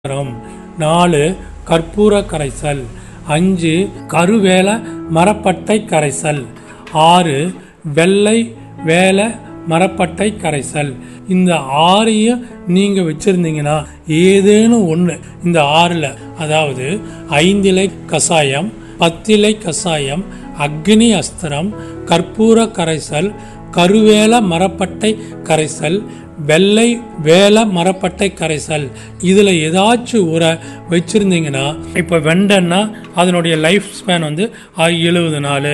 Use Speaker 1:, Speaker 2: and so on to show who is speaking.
Speaker 1: மரம் நாலு கற்பூர கரைசல் அஞ்சு கருவேல மரப்பட்டை கரைசல் ஆறு வெள்ளை வேல மரப்பட்டை கரைசல் இந்த ஆறையும் நீங்க வச்சிருந்தீங்கன்னா ஏதேனும் ஒன்று இந்த ஆறில் அதாவது ஐந்திலை கசாயம் பத்திலை கசாயம் அக்னி அஸ்திரம் கற்பூர கரைசல் கருவேல மரப்பட்டை கரைசல் வெள்ளை வேல மரப்பட்டை கரைசல் இதில் ஏதாச்சும் உரை வச்சுருந்தீங்கன்னா இப்போ வெண்டன்னா அதனுடைய லைஃப் ஸ்பேன் வந்து எழுபது நாள்